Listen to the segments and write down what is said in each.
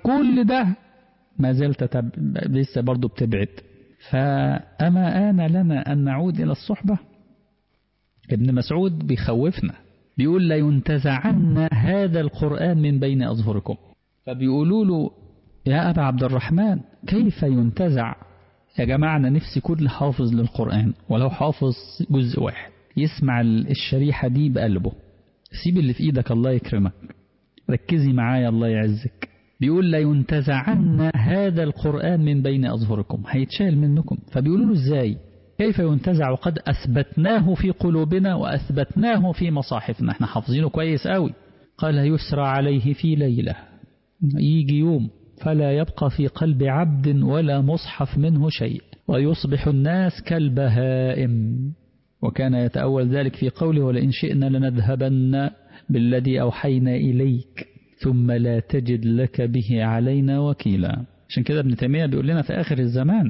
كل ده ما زلت تب... لسه برضه بتبعد فأما آن لنا أن نعود إلى الصحبة ابن مسعود بيخوفنا بيقول لا ينتزعن هذا القرآن من بين أظهركم فبيقولوا له يا أبا عبد الرحمن كيف ينتزع يا جماعة أنا نفسي كل حافظ للقرآن ولو حافظ جزء واحد يسمع الشريحة دي بقلبه سيب اللي في إيدك الله يكرمك ركزي معايا الله يعزك بيقول لا ينتزعن هذا القرآن من بين أظهركم هيتشال منكم فبيقولوا له إزاي كيف ينتزع وقد أثبتناه في قلوبنا وأثبتناه في مصاحفنا احنا حافظينه كويس قوي قال يسرى عليه في ليلة يجي يوم فلا يبقى في قلب عبد ولا مصحف منه شيء ويصبح الناس كالبهائم وكان يتأول ذلك في قوله ولئن شئنا لنذهبن بالذي أوحينا إليك ثم لا تجد لك به علينا وكيلا عشان كده ابن تيمية بيقول لنا في آخر الزمان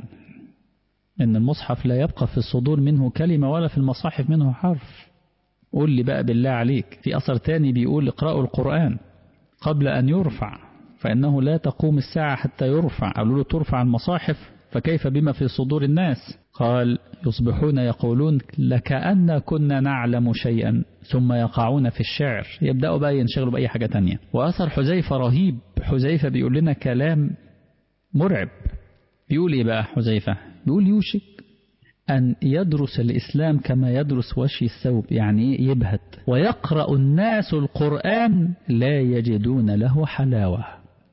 إن المصحف لا يبقى في الصدور منه كلمة ولا في المصاحف منه حرف قول لي بقى بالله عليك في أثر تاني بيقول اقرأوا القرآن قبل أن يرفع فإنه لا تقوم الساعة حتى يرفع قالوا له ترفع المصاحف فكيف بما في صدور الناس قال يصبحون يقولون لكأن كنا نعلم شيئا ثم يقعون في الشعر يبدأوا بقى ينشغلوا بأي حاجة تانية وأثر حذيفة رهيب حذيفة بيقول لنا كلام مرعب بيقول إيه بقى حذيفة بيقول يوشك أن يدرس الإسلام كما يدرس وشي الثوب يعني يبهت ويقرأ الناس القرآن لا يجدون له حلاوة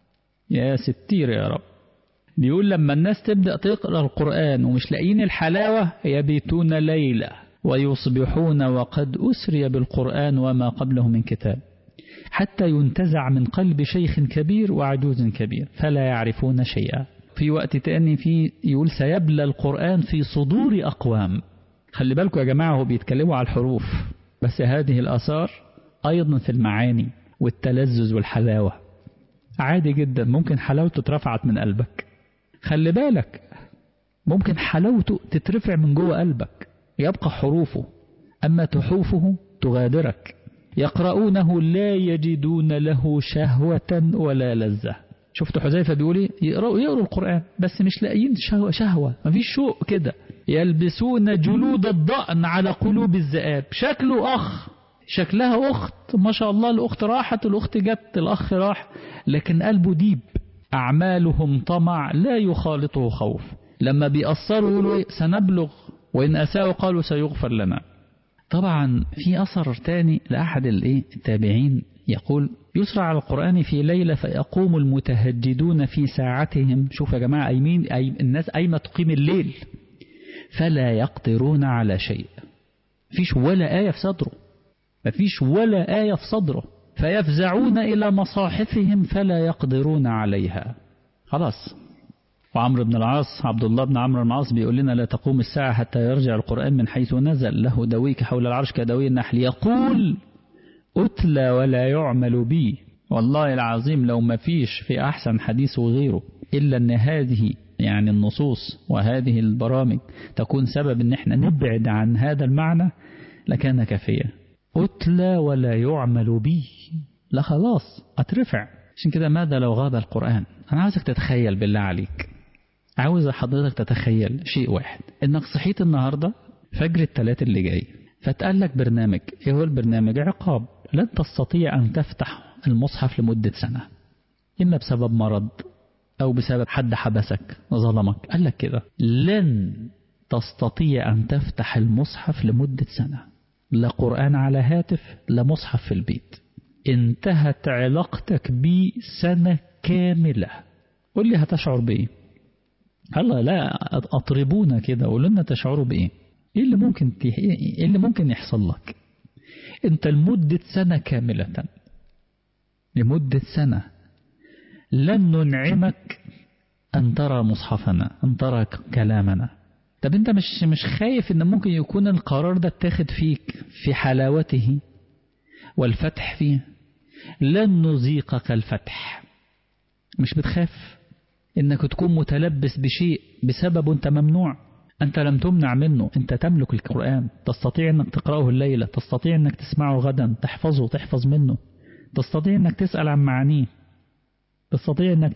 يا ستير يا رب بيقول لما الناس تبدأ تقرأ القرآن ومش لاقيين الحلاوة يبيتون ليلة ويصبحون وقد أسري بالقرآن وما قبله من كتاب حتى ينتزع من قلب شيخ كبير وعجوز كبير فلا يعرفون شيئا في وقت تاني في يقول سيبلى القرآن في صدور أقوام خلي بالكم يا جماعة هو بيتكلموا على الحروف بس هذه الآثار أيضا في المعاني والتلذذ والحلاوة عادي جدا ممكن حلاوته اترفعت من قلبك خلي بالك ممكن حلاوته تترفع من جوه قلبك يبقى حروفه أما تحوفه تغادرك يقرؤونه لا يجدون له شهوة ولا لذة شفت حذيفة بيقول ايه يقرأوا يقروا القرآن بس مش لاقيين شهوة, شهوة مفيش شوق كده يلبسون جلود الضأن على قلوب الذئاب شكله أخ شكلها أخت ما شاء الله الأخت راحت الأخت جت الأخ راح لكن قلبه ديب أعمالهم طمع لا يخالطه خوف لما بيأثروا يقولوا سنبلغ وإن أساءوا قالوا سيغفر لنا طبعا في أثر تاني لأحد التابعين يقول يسرع على القرآن في ليلة فيقوم المتهجدون في ساعتهم شوف يا جماعة أيمين أي الناس أيما تقيم الليل فلا يقدرون على شيء فيش ولا آية في صدره مفيش ولا آية في صدره فيفزعون إلى مصاحفهم فلا يقدرون عليها خلاص وعمرو بن العاص عبد الله بن عمرو بن العاص بيقول لنا لا تقوم الساعة حتى يرجع القرآن من حيث نزل له دويك حول العرش كدوي النحل يقول أتلى ولا يعمل بي والله العظيم لو ما فيش في أحسن حديث وغيره إلا أن هذه يعني النصوص وهذه البرامج تكون سبب أن احنا نبعد عن هذا المعنى لكان كافيا أتلى ولا يعمل بي لا خلاص أترفع عشان كده ماذا لو غاب القرآن أنا عاوزك تتخيل بالله عليك عاوز حضرتك تتخيل شيء واحد انك صحيت النهاردة فجر الثلاث اللي جاي فتقال لك برنامج ايه هو البرنامج عقاب لن تستطيع ان تفتح المصحف لمدة سنة اما بسبب مرض او بسبب حد حبسك ظلمك قال لك كده لن تستطيع ان تفتح المصحف لمدة سنة لا قرآن على هاتف لا مصحف في البيت انتهت علاقتك بي سنة كاملة قل لي هتشعر بإيه هلا لا أطربونا كده قولوا لنا تشعروا بإيه إيه اللي ممكن تيه... إيه اللي ممكن يحصل لك أنت لمدة سنة كاملة لمدة سنة لن ننعمك أن ترى مصحفنا أن ترى كلامنا طب أنت مش مش خايف إن ممكن يكون القرار ده اتاخد فيك في حلاوته والفتح فيه لن نذيقك الفتح مش بتخاف انك تكون متلبس بشيء بسبب انت ممنوع انت لم تمنع منه انت تملك القرآن تستطيع انك تقرأه الليلة تستطيع انك تسمعه غدا تحفظه تحفظ منه تستطيع انك تسأل عن معانيه تستطيع انك